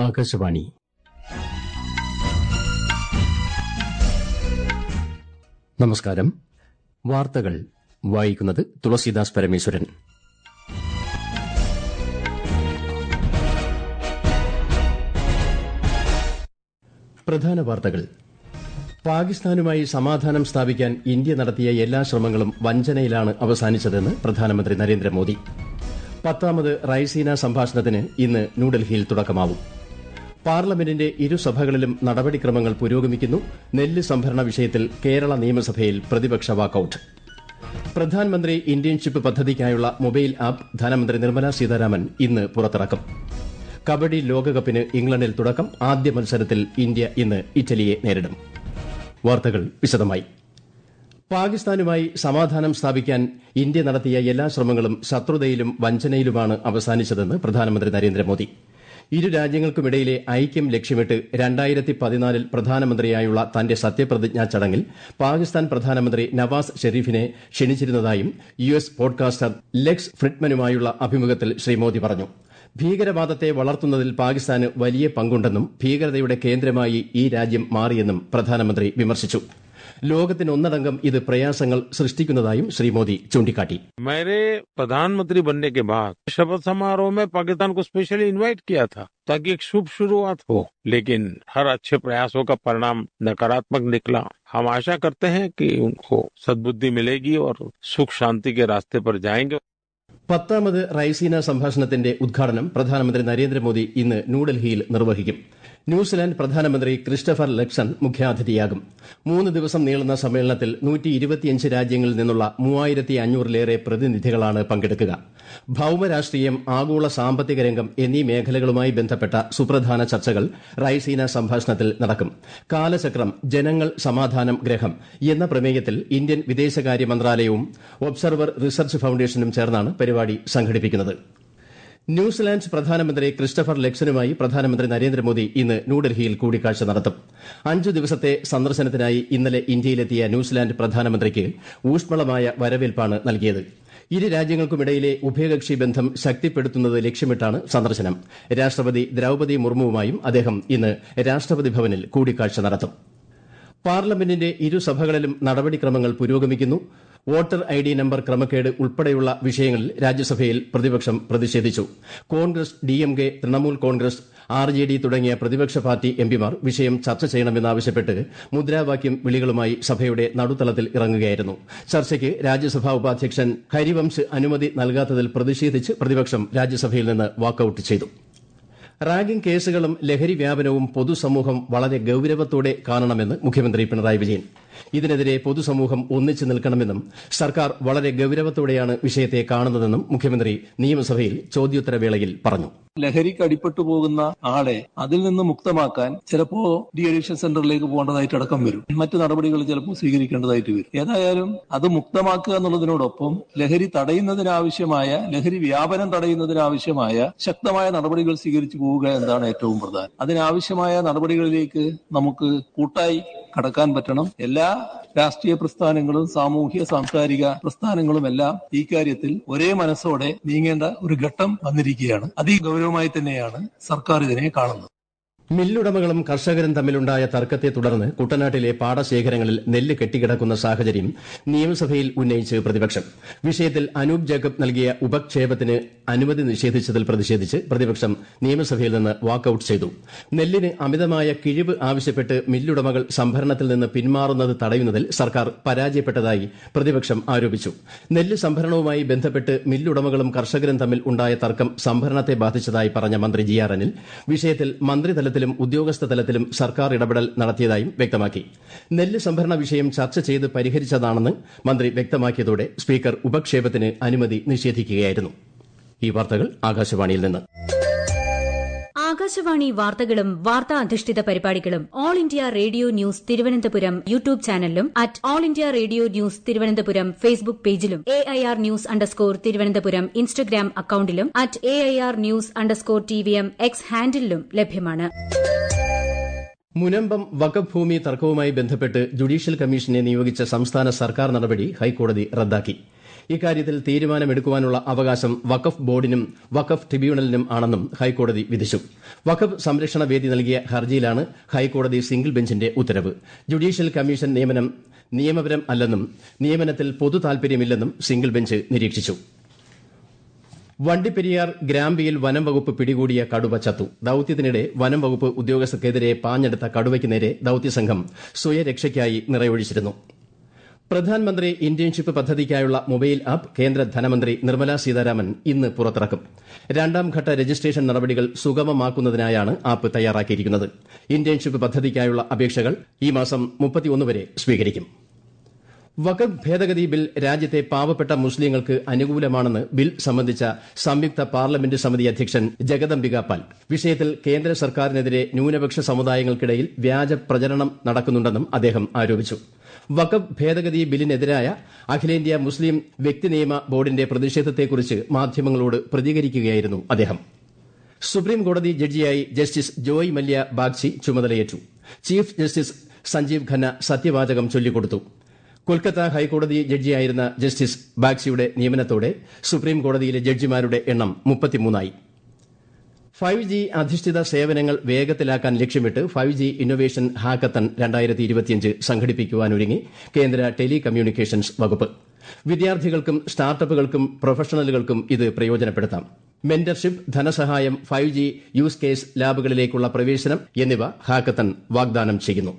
ആകാശവാണി നമസ്കാരം വാർത്തകൾ വായിക്കുന്നത് തുളസീദാസ് പരമേശ്വരൻ പ്രധാന വാർത്തകൾ പാകിസ്ഥാനുമായി സമാധാനം സ്ഥാപിക്കാൻ ഇന്ത്യ നടത്തിയ എല്ലാ ശ്രമങ്ങളും വഞ്ചനയിലാണ് അവസാനിച്ചതെന്ന് പ്രധാനമന്ത്രി നരേന്ദ്രമോദി പത്താമത് റൈസീന സംഭാഷണത്തിന് ഇന്ന് ന്യൂഡൽഹിയിൽ തുടക്കമാവും പാർലമെന്റിന്റെ ഇരുസഭകളിലും നടപടിക്രമങ്ങൾ പുരോഗമിക്കുന്നു നെല്ല് സംഭരണ വിഷയത്തിൽ കേരള നിയമസഭയിൽ പ്രതിപക്ഷ വാക്കൌട്ട് പ്രധാനമന്ത്രി ഇന്റേൺഷിപ്പ് പദ്ധതിക്കായുള്ള മൊബൈൽ ആപ്പ് ധനമന്ത്രി നിർമ്മല സീതാരാമൻ ഇന്ന് പുറത്തിറക്കും കബഡി ലോകകപ്പിന് ഇംഗ്ലണ്ടിൽ തുടക്കം ആദ്യ മത്സരത്തിൽ ഇന്ത്യ ഇന്ന് ഇറ്റലിയെ നേരിടും വാർത്തകൾ വിശദമായി പാകിസ്ഥാനുമായി സമാധാനം സ്ഥാപിക്കാൻ ഇന്ത്യ നടത്തിയ എല്ലാ ശ്രമങ്ങളും ശത്രുതയിലും വഞ്ചനയിലുമാണ് അവസാനിച്ചതെന്ന് പ്രധാനമന്ത്രി നരേന്ദ്രമോദി ഇരു രാജ്യങ്ങൾക്കുമിടയിലെ ഐക്യം ലക്ഷ്യമിട്ട് രണ്ടായിരത്തി പതിനാലിൽ പ്രധാനമന്ത്രിയായുള്ള തന്റെ സത്യപ്രതിജ്ഞാ ചടങ്ങിൽ പാകിസ്ഥാൻ പ്രധാനമന്ത്രി നവാസ് ഷെരീഫിനെ ക്ഷണിച്ചിരുന്നതായും യു എസ് പോഡ്കാസ്റ്റർ ലെക്സ് ഫ്രിഡ്മനുമായുള്ള അഭിമുഖത്തിൽ ശ്രീ മോദി പറഞ്ഞു ഭീകരവാദത്തെ വളർത്തുന്നതിൽ പാകിസ്ഥാന് വലിയ പങ്കുണ്ടെന്നും ഭീകരതയുടെ കേന്ദ്രമായി ഈ രാജ്യം മാറിയെന്നും പ്രധാനമന്ത്രി വിമർശിച്ചു ലോകത്തിനൊന്നടങ്കം ഇത് പ്രയാസങ്ങൾ സൃഷ്ടിക്കുന്നതായും ശ്രീ മോദി ചൂണ്ടിക്കാട്ടി मेरे प्रधानमंत्री बनने के बाद शपथ समारोह में पाकिस्तान को स्पेशली इनवाइट किया था ताकि एक शुभ शुरुआत हो लेकिन हर अच्छे प्रयासों का परिणाम नकारात्मक निकला हम आशा करते हैं कि उनको सद्बुद्धि मिलेगी और सुख शांति के रास्ते पर जाएंगे പത്താമത് റൈസീന സംഭാഷണത്തിന്റെ ഉദ്ഘാടനം പ്രധാനമന്ത്രി നരേന്ദ്രമോദി ഇന്ന് ന്യൂഡൽഹിയിൽ നിർവഹിക്കും ന്യൂസിലാൻഡ് പ്രധാനമന്ത്രി ക്രിസ്റ്റഫർ ലക്സൺ മുഖ്യാതിഥിയാകും മൂന്ന് ദിവസം നീളുന്ന സമ്മേളനത്തിൽ രാജ്യങ്ങളിൽ നിന്നുള്ള മൂവായിരത്തി അഞ്ഞൂറിലേറെ പ്രതിനിധികളാണ് പങ്കെടുക്കുക ഭൌമരാഷ്ട്രീയം ആഗോള സാമ്പത്തിക രംഗം എന്നീ മേഖലകളുമായി ബന്ധപ്പെട്ട സുപ്രധാന ചർച്ചകൾ റൈസീന സംഭാഷണത്തിൽ നടക്കും കാലചക്രം ജനങ്ങൾ സമാധാനം ഗ്രഹം എന്ന പ്രമേയത്തിൽ ഇന്ത്യൻ വിദേശകാര്യ മന്ത്രാലയവും ഒബ്സർവർ റിസർച്ച് ഫൌണ്ടേഷനും ചേർന്നാണ് പരിപാടി സംഘടിപ്പിക്കുന്നത് ന്യൂസിലാൻഡ് പ്രധാനമന്ത്രി ക്രിസ്റ്റഫർ ലെക്സനുമായി പ്രധാനമന്ത്രി നരേന്ദ്രമോദി ഇന്ന് ന്യൂഡൽഹിയിൽ കൂടിക്കാഴ്ച നടത്തും അഞ്ചു ദിവസത്തെ സന്ദർശനത്തിനായി ഇന്നലെ ഇന്ത്യയിലെത്തിയ ന്യൂസിലാൻഡ് പ്രധാനമന്ത്രിക്ക് ഊഷ്മളമായ വരവേൽപ്പാണ് നൽകിയത് ഇരു രാജ്യങ്ങൾക്കുമിടയിലെ ഉഭയകക്ഷി ബന്ധം ശക്തിപ്പെടുത്തുന്നത് ലക്ഷ്യമിട്ടാണ് സന്ദർശനം രാഷ്ട്രപതി ദ്രൌപതി മുർമുവുമായും അദ്ദേഹം ഇന്ന് രാഷ്ട്രപതി ഭവനിൽ കൂടിക്കാഴ്ച നടത്തും പാർലമെന്റിന്റെ ഇരുസഭകളിലും നടപടിക്രമങ്ങൾ പുരോഗമിക്കുന്നു വോട്ടർ ഐ ഡി നമ്പർ ക്രമക്കേട് ഉൾപ്പെടെയുള്ള വിഷയങ്ങളിൽ രാജ്യസഭയിൽ പ്രതിപക്ഷം പ്രതിഷേധിച്ചു കോൺഗ്രസ് ഡിഎംകെ തൃണമൂൽ കോൺഗ്രസ് ആർ ജെ ഡി തുടങ്ങിയ പ്രതിപക്ഷ പാർട്ടി എംപിമാർ വിഷയം ചർച്ച ചെയ്യണമെന്നാവശ്യപ്പെട്ട് മുദ്രാവാക്യം വിളികളുമായി സഭയുടെ നടുത്തളത്തിൽ ഇറങ്ങുകയായിരുന്നു ചർച്ചയ്ക്ക് രാജ്യസഭാ ഉപാധ്യക്ഷൻ ഹരിവംശ് അനുമതി നൽകാത്തതിൽ പ്രതിഷേധിച്ച് പ്രതിപക്ഷം രാജ്യസഭയിൽ നിന്ന് വാക്കൌട്ട് ചെയ്തു റാഗിംഗ് കേസുകളും ലഹരി വ്യാപനവും പൊതുസമൂഹം വളരെ ഗൌരവത്തോടെ കാണണമെന്ന് മുഖ്യമന്ത്രി പിണറായി വിജയൻ ഇതിനെതിരെ പൊതുസമൂഹം ഒന്നിച്ചു നിൽക്കണമെന്നും സർക്കാർ വളരെ ഗൌരവത്തോടെയാണ് വിഷയത്തെ കാണുന്നതെന്നും മുഖ്യമന്ത്രി നിയമസഭയിൽ ചോദ്യോത്തരവേളയിൽ പറഞ്ഞു ലഹരിക്ക് അടിപ്പെട്ടു പോകുന്ന ആളെ അതിൽ നിന്ന് മുക്തമാക്കാൻ ചിലപ്പോ ഡി അഡിക്ഷൻ സെന്ററിലേക്ക് പോകേണ്ടതായിട്ട് അടക്കം വരും മറ്റു നടപടികൾ ചിലപ്പോൾ സ്വീകരിക്കേണ്ടതായിട്ട് വരും ഏതായാലും അത് മുക്തമാക്കുക എന്നുള്ളതിനോടൊപ്പം ലഹരി തടയുന്നതിനാവശ്യമായ ലഹരി വ്യാപനം തടയുന്നതിനാവശ്യമായ ശക്തമായ നടപടികൾ സ്വീകരിച്ചു പോവുക എന്നതാണ് ഏറ്റവും പ്രധാനം അതിനാവശ്യമായ നടപടികളിലേക്ക് നമുക്ക് കൂട്ടായി കടക്കാൻ പറ്റണം എല്ലാ രാഷ്ട്രീയ പ്രസ്ഥാനങ്ങളും സാമൂഹ്യ സാംസ്കാരിക പ്രസ്ഥാനങ്ങളും എല്ലാം ഈ കാര്യത്തിൽ ഒരേ മനസ്സോടെ നീങ്ങേണ്ട ഒരു ഘട്ടം വന്നിരിക്കുകയാണ് അതിഗൗരവമായി തന്നെയാണ് സർക്കാർ ഇതിനെ കാണുന്നത് മില്ലുടമകളും കർഷകരും തമ്മിലുണ്ടായ തർക്കത്തെ തുടർന്ന് കുട്ടനാട്ടിലെ പാടശേഖരങ്ങളിൽ നെല്ല് കെട്ടിക്കിടക്കുന്ന സാഹചര്യം നിയമസഭയിൽ ഉന്നയിച്ച് പ്രതിപക്ഷം വിഷയത്തിൽ അനൂപ് ജേക്കബ് നൽകിയ ഉപക്ഷേപത്തിന് അനുമതി നിഷേധിച്ചതിൽ പ്രതിഷേധിച്ച് പ്രതിപക്ഷം നിയമസഭയിൽ നിന്ന് വാക്കൌട്ട് ചെയ്തു നെല്ലിന് അമിതമായ കിഴിവ് ആവശ്യപ്പെട്ട് മില്ലുടമകൾ സംഭരണത്തിൽ നിന്ന് പിന്മാറുന്നത് തടയുന്നതിൽ സർക്കാർ പരാജയപ്പെട്ടതായി പ്രതിപക്ഷം ആരോപിച്ചു നെല്ല് സംഭരണവുമായി ബന്ധപ്പെട്ട് മില്ലുടമകളും കർഷകരും തമ്മിൽ ഉണ്ടായ തർക്കം സംഭരണത്തെ ബാധിച്ചതായി പറഞ്ഞ മന്ത്രി ജി ആർ അനിൽ വിഷയത്തിൽ മന്ത്രിതലത്തിൽ തലത്തിലും ഉദ്യോഗസ്ഥ തലത്തിലും സർക്കാർ ഇടപെടൽ നടത്തിയതായും വ്യക്തമാക്കി നെല്ല് സംഭരണ വിഷയം ചർച്ച ചെയ്ത് പരിഹരിച്ചതാണെന്ന് മന്ത്രി വ്യക്തമാക്കിയതോടെ സ്പീക്കർ ഉപക്ഷേപത്തിന് അനുമതി നിഷേധിക്കുകയായിരുന്നു ഈ വാർത്തകൾ ആകാശവാണിയിൽ നിന്ന് ആകാശവാണി വാർത്തകളും വാർത്താ അധിഷ്ഠിത പരിപാടികളും all India radio news Thiruvananthapuram YouTube ചാനലിലും at all India radio news Thiruvananthapuram Facebook പേജിലും A I R news underscore Thiruvananthapuram Instagram അക്കൌണ്ടിലും at A I R news underscore T V M X ഹാൻഡിലും ലഭ്യമാണ് മുനമ്പം വഖഫ് ഭൂമി തർക്കവുമായി ബന്ധപ്പെട്ട് ജുഡീഷ്യൽ കമ്മീഷനെ നിയോഗിച്ച സംസ്ഥാന സർക്കാർ നടപടി ഹൈക്കോടതി റദ്ദാക്കി ഇക്കാര്യത്തിൽ തീരുമാനമെടുക്കുവാനുള്ള അവകാശം വഖഫ് ബോർഡിനും വഖഫ് ട്രിബ്യൂണലിനും ആണെന്നും ഹൈക്കോടതി വിധിച്ചു വഖഫ് സംരക്ഷണ വേദി നൽകിയ ഹർജിയിലാണ് ഹൈക്കോടതി സിംഗിൾ ബെഞ്ചിന്റെ ഉത്തരവ് ജുഡീഷ്യൽ കമ്മീഷൻ നിയമനം നിയമപരം അല്ലെന്നും നിയമനത്തിൽ പൊതു താൽപര്യമില്ലെന്നും സിംഗിൾ ബെഞ്ച് നിരീക്ഷിച്ചു വണ്ടിപ്പെരിയാർ ഗ്രാമ്പിയിൽ വനം വകുപ്പ് പിടികൂടിയ കടുവ ചത്തു ദൌത്യത്തിനിടെ വനം വകുപ്പ് ഉദ്യോഗസ്ഥർക്കെതിരെ പാഞ്ഞെടുത്ത കടുവയ്ക്ക് നേരെ ദൌത്യസംഘം സ്വയരക്ഷയ്ക്കായി നിറയൊഴിച്ചിരുന്നു പ്രധാൻമന്ത്രി ഇന്റേൺഷിപ്പ് പദ്ധതിക്കായുള്ള മൊബൈൽ ആപ്പ് കേന്ദ്ര ധനമന്ത്രി നിർമ്മലാ സീതാരാമൻ ഇന്ന് പുറത്തിറക്കും രണ്ടാംഘട്ട രജിസ്ട്രേഷൻ നടപടികൾ സുഗമമാക്കുന്നതിനായാണ് ആപ്പ് തയ്യാറാക്കിയിരിക്കുന്നത് ഇന്റേൺഷിപ്പ് പദ്ധതിക്കായുള്ള അപേക്ഷകൾ ഈ മാസം വരെ സ്വീകരിക്കും വഖഫ് ഭേദഗതി ബിൽ രാജ്യത്തെ പാവപ്പെട്ട മുസ്ലിങ്ങൾക്ക് അനുകൂലമാണെന്ന് ബിൽ സംബന്ധിച്ച സംയുക്ത പാർലമെന്റ് സമിതി അധ്യക്ഷൻ ജഗദംബിക പാൽ വിഷയത്തിൽ കേന്ദ്ര സർക്കാരിനെതിരെ ന്യൂനപക്ഷ സമുദായങ്ങൾക്കിടയിൽ വ്യാജ പ്രചരണം നടക്കുന്നുണ്ടെന്നും അദ്ദേഹം ആരോപിച്ചു വഖഫ് ഭേദഗതി ബില്ലിനെതിരായ അഖിലേന്ത്യാ മുസ്ലിം വ്യക്തിനിയമ ബോർഡിന്റെ പ്രതിഷേധത്തെക്കുറിച്ച് മാധ്യമങ്ങളോട് പ്രതികരിക്കുകയായിരുന്നു അദ്ദേഹം സുപ്രീം കോടതി ജഡ്ജിയായി ജസ്റ്റിസ് ജോയ് മല്യ ബാഗ്ചി ചുമതലയേറ്റു ചീഫ് ജസ്റ്റിസ് സഞ്ജീവ് ഖന്ന സത്യവാചകം ചൊല്ലിക്കൊടുത്തു കൊൽക്കത്ത ഹൈക്കോടതി ജഡ്ജിയായിരുന്ന ജസ്റ്റിസ് ബാഗ്ചിയുടെ നിയമനത്തോടെ സുപ്രീം കോടതിയിലെ ജഡ്ജിമാരുടെ എണ്ണം മുപ്പത്തിമൂന്നായി ഫൈവ് ജി അധിഷ്ഠിത സേവനങ്ങൾ വേഗത്തിലാക്കാൻ ലക്ഷ്യമിട്ട് ഫൈവ് ജി ഇന്നൊവേഷൻ ഹാക്കത്തൺ രണ്ടായിരത്തി ഇരുപത്തിയഞ്ച് സംഘടിപ്പിക്കുവാനൊരുങ്ങി കേന്ദ്ര ടെലി കമ്മ്യൂണിക്കേഷൻസ് വകുപ്പ് വിദ്യാർത്ഥികൾക്കും സ്റ്റാർട്ടപ്പുകൾക്കും പ്രൊഫഷണലുകൾക്കും ഇത് പ്രയോജനപ്പെടുത്താം മെന്റർഷിപ്പ് ധനസഹായം ഫൈവ് ജി യൂസ് കേസ് ലാബുകളിലേക്കുള്ള പ്രവേശനം എന്നിവ ഹാക്കത്തൺ വാഗ്ദാനം ചെയ്യുന്നു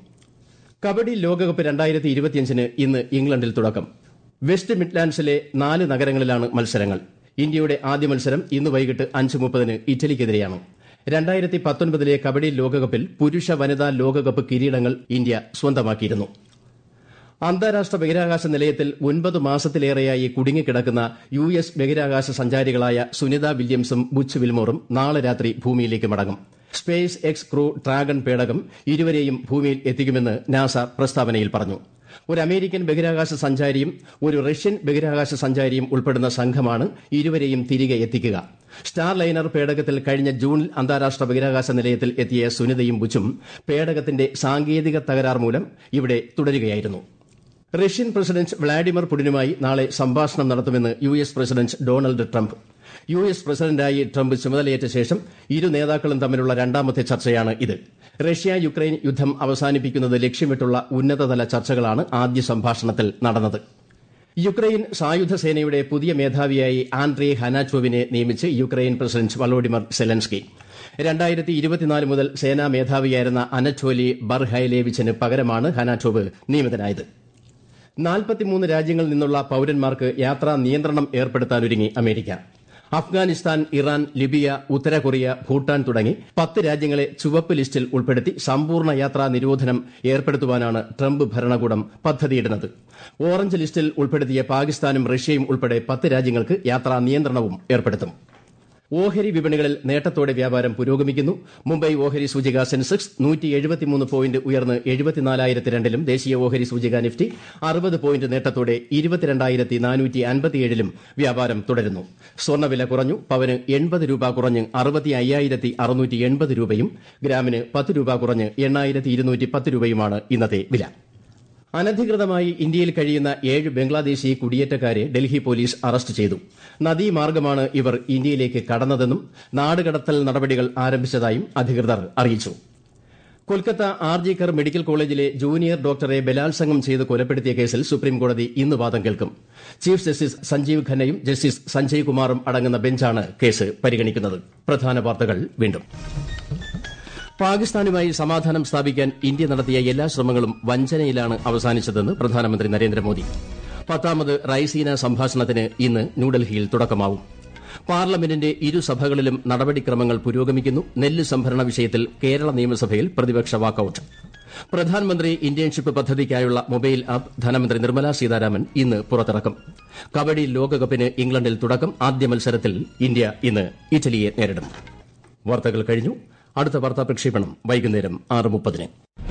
കബഡി ലോകകപ്പ് രണ്ടായിരത്തി ഇരുപത്തിയഞ്ചിന് ഇന്ന് ഇംഗ്ലണ്ടിൽ തുടക്കം വെസ്റ്റ് മിഡ്ലാൻഡ്സിലെ നാല് നഗരങ്ങളിലാണ് മത്സരങ്ങൾ ഇന്ത്യയുടെ ആദ്യ മത്സരം ഇന്ന് വൈകിട്ട് അഞ്ച് മുപ്പതിന് ഇറ്റലിക്കെതിരെയാണ് രണ്ടായിരത്തി പത്തൊൻപതിലെ കബഡി ലോകകപ്പിൽ പുരുഷ വനിതാ ലോകകപ്പ് കിരീടങ്ങൾ ഇന്ത്യ സ്വന്തമാക്കിയിരുന്നു അന്താരാഷ്ട്ര ബഹിരാകാശ നിലയത്തിൽ ഒൻപത് മാസത്തിലേറെയായി കുടുങ്ങിക്കിടക്കുന്ന യു എസ് ബഹിരാകാശ സഞ്ചാരികളായ സുനിത വില്യംസും ബുച്ച് വിൽമോറും നാളെ രാത്രി ഭൂമിയിലേക്ക് മടങ്ങും സ്പേസ് എക്സ് ക്രൂ ഡ്രാഗൺ പേടകം ഇരുവരെയും ഭൂമിയിൽ എത്തിക്കുമെന്ന് നാസ പ്രസ്താവനയിൽ പറഞ്ഞു ഒരു അമേരിക്കൻ ബഹിരാകാശ സഞ്ചാരിയും ഒരു റഷ്യൻ ബഹിരാകാശ സഞ്ചാരിയും ഉൾപ്പെടുന്ന സംഘമാണ് ഇരുവരെയും തിരികെ എത്തിക്കുക സ്റ്റാർ ലൈനർ പേടകത്തിൽ കഴിഞ്ഞ ജൂണിൽ അന്താരാഷ്ട്ര ബഹിരാകാശ നിലയത്തിൽ എത്തിയ സുനിതയും ബുച്ചും പേടകത്തിന്റെ സാങ്കേതിക തകരാർ മൂലം ഇവിടെ തുടരുകയായിരുന്നു റഷ്യൻ പ്രസിഡന്റ് വ്ളാഡിമിർ പുടിനുമായി നാളെ സംഭാഷണം നടത്തുമെന്ന് U S president Donald Trump U S പ്രസിഡന്റായി ട്രംപ് ചുമതലയേറ്റ ശേഷം ഇരു നേതാക്കളും തമ്മിലുള്ള രണ്ടാമത്തെ ചർച്ചയാണ് ഇത് റഷ്യ യുക്രൈൻ യുദ്ധം അവസാനിപ്പിക്കുന്നത് ലക്ഷ്യമിട്ടുള്ള ഉന്നതതല ചർച്ചകളാണ് ആദ്യ സംഭാഷണത്തിൽ നടന്നത് യുക്രൈൻ സായുധ സേനയുടെ പുതിയ മേധാവിയായി ആൻഡ്രേ ഹനാച്ചോവിനെ നിയമിച്ച് യുക്രൈൻ പ്രസിഡന്റ് വളോഡിമർ സെലൻസ്കി രണ്ടായിരത്തി ഇരുപത്തിനാല് മുതൽ സേനാ മേധാവിയായിരുന്ന അനറ്റോലി ബർഹൈലേവിച്ചിന് പകരമാണ് ഹനാച്ചോവ് നിയമിതനായത് നാൽപ്പത്തിമൂന്ന് രാജ്യങ്ങളിൽ നിന്നുള്ള പൌരന്മാർക്ക് യാത്രാ നിയന്ത്രണം ഏർപ്പെടുത്താനൊരുങ്ങി അമേരിക്ക അഫ്ഗാനിസ്ഥാൻ ഇറാൻ ലിബിയ ഉത്തര കൊറിയ ഭൂട്ടാൻ തുടങ്ങി പത്ത് രാജ്യങ്ങളെ ചുവപ്പ് ലിസ്റ്റിൽ ഉൾപ്പെടുത്തി സമ്പൂർണ്ണ യാത്രാ നിരോധനം ഏർപ്പെടുത്തുവാനാണ് ട്രംപ് ഭരണകൂടം പദ്ധതിയിടുന്നത് ഓറഞ്ച് ലിസ്റ്റിൽ ഉൾപ്പെടുത്തിയ പാകിസ്ഥാനും റഷ്യയും ഉൾപ്പെടെ പത്ത് രാജ്യങ്ങൾക്ക് യാത്രാ നിയന്ത്രണവും ഏർപ്പെടുത്തും ഓഹരി വിപണികളിൽ നേട്ടത്തോടെ വ്യാപാരം പുരോഗമിക്കുന്നു മുംബൈ ഓഹരി സൂചിക സെൻസെക്സ് നൂറ്റി എഴുപത്തിമൂന്ന് പോയിന്റ് ഉയർന്ന് എഴുപത്തിനാലായിരത്തി രണ്ടിലും ദേശീയ ഓഹരി സൂചിക നിഫ്റ്റി അറുപത് പോയിന്റ് നേട്ടത്തോടെ ഇരുപത്തിരണ്ടായിരത്തി നാനൂറ്റി അൻപത്തിയേഴിലും വ്യാപാരം തുടരുന്നു സ്വർണ്ണവില കുറഞ്ഞു പവന് എൺപത് രൂപ കുറഞ്ഞ് അറുപത്തി അയ്യായിരത്തി അറുന്നൂറ്റി എൺപത് രൂപയും ഗ്രാമിന് പത്ത് രൂപ കുറഞ്ഞ് എണ്ണായിരത്തി ഇരുന്നൂറ്റി പത്ത് രൂപയുമാണ് ഇന്നത്തെ വില അനധികൃതമായി ഇന്ത്യയിൽ കഴിയുന്ന ഏഴ് ബംഗ്ലാദേശി കുടിയേറ്റക്കാരെ ഡൽഹി പോലീസ് അറസ്റ്റ് ചെയ്തു നദീമാർഗമാണ് ഇവർ ഇന്ത്യയിലേക്ക് കടന്നതെന്നും നാടുകടത്തൽ നടപടികൾ ആരംഭിച്ചതായും അധികൃതർ അറിയിച്ചു കൊൽക്കത്ത ആർജിക്കർ മെഡിക്കൽ കോളേജിലെ ജൂനിയർ ഡോക്ടറെ ബലാത്സംഗം ചെയ്ത് കൊലപ്പെടുത്തിയ കേസിൽ സുപ്രീംകോടതി ഇന്ന് വാദം കേൾക്കും ചീഫ് ജസ്റ്റിസ് സഞ്ജീവ് ഖന്നയും ജസ്റ്റിസ് സഞ്ജയ് കുമാറും അടങ്ങുന്ന ബെഞ്ചാണ് കേസ് പരിഗണിക്കുന്നത് പ്രധാന വാർത്തകൾ വീണ്ടും പാകിസ്ഥാനുമായി സമാധാനം സ്ഥാപിക്കാൻ ഇന്ത്യ നടത്തിയ എല്ലാ ശ്രമങ്ങളും വഞ്ചനയിലാണ് അവസാനിച്ചതെന്ന് പ്രധാനമന്ത്രി നരേന്ദ്രമോദി പത്താമത് റൈസീന സംഭാഷണത്തിന് ഇന്ന് ന്യൂഡൽഹിയിൽ തുടക്കമാവും പാർലമെന്റിന്റെ ഇരുസഭകളിലും നടപടിക്രമങ്ങൾ പുരോഗമിക്കുന്നു നെല്ല് സംഭരണ വിഷയത്തിൽ കേരള നിയമസഭയിൽ പ്രതിപക്ഷ വാക്കൌട്ട് പ്രധാനമന്ത്രി ഇന്റേൺഷിപ്പ് പദ്ധതിക്കായുള്ള മൊബൈൽ ആപ്പ് ധനമന്ത്രി നിർമ്മലാ സീതാരാമൻ ഇന്ന് പുറത്തിറക്കും കബഡി ലോകകപ്പിന് ഇംഗ്ലണ്ടിൽ തുടക്കം ആദ്യ മത്സരത്തിൽ ഇന്ത്യ ഇന്ന് ഇറ്റലിയെ നേരിടും വാർത്തകൾ കഴിഞ്ഞു അടുത്ത വാർത്താ പ്രക്ഷേപണം വൈകുന്നേരം ആറ് മുപ്പതിന്